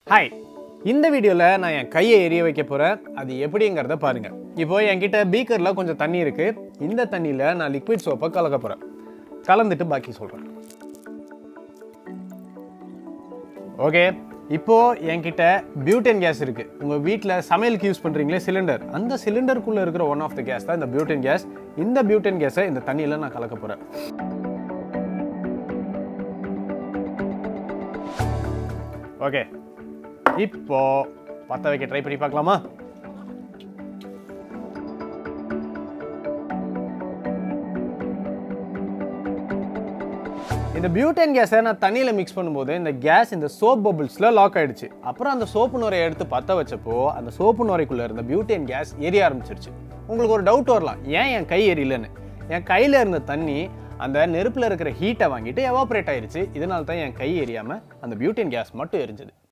hi இந்த வீடியோவில் நான் என் கையை எரிய வைக்க போகிறேன் அது எப்படிங்கிறத பாருங்க இப்போ என்கிட்ட பீக்கரில் கொஞ்சம் தண்ணி இருக்கு இந்த தண்ணியில் நான் லிக்விட் சோப்பை கலக்க போகிறேன் கலந்துட்டு பாக்கி சொல்கிறேன் ஓகே இப்போ என்கிட்ட பியூட்டன் கேஸ் இருக்கு உங்க வீட்டில் சமையலுக்கு யூஸ் பண்றீங்களே சிலிண்டர் அந்த சிலிண்டருக்குள்ள இருக்கிற ஒன் ஆஃப் த கேஸ் தான் இந்த பியூட்டன் கேஸ் இந்த பியூட்டன் கேஸை இந்த தண்ணியில நான் கலக்க போறேன் ஓகே இப்போ பற்ற வைக்க ட்ரை பண்ணி பார்க்கலாமா இந்த பியூட்டன் கேஸை நான் தண்ணியில் மிக்ஸ் பண்ணும்போது இந்த கேஸ் இந்த சோப் பபிள்ஸில் லாக் ஆயிடுச்சு அப்புறம் அந்த சோப்பு நுரையை எடுத்து பற்ற வச்சப்போ அந்த சோப்பு நுரைக்குள்ளே இருந்த பியூட்டன் கேஸ் எரிய ஆரம்பிச்சிருச்சு உங்களுக்கு ஒரு டவுட் வரலாம் ஏன் என் கை எரியலன்னு என் கையில் இருந்த தண்ணி அந்த நெருப்பில் இருக்கிற ஹீட்டை வாங்கிட்டு எவாப்ரேட் ஆயிருச்சு இதனால தான் என் கை எரியாமல் அந்த பியூட்டன் கேஸ் மட்டும் எரிஞ்சது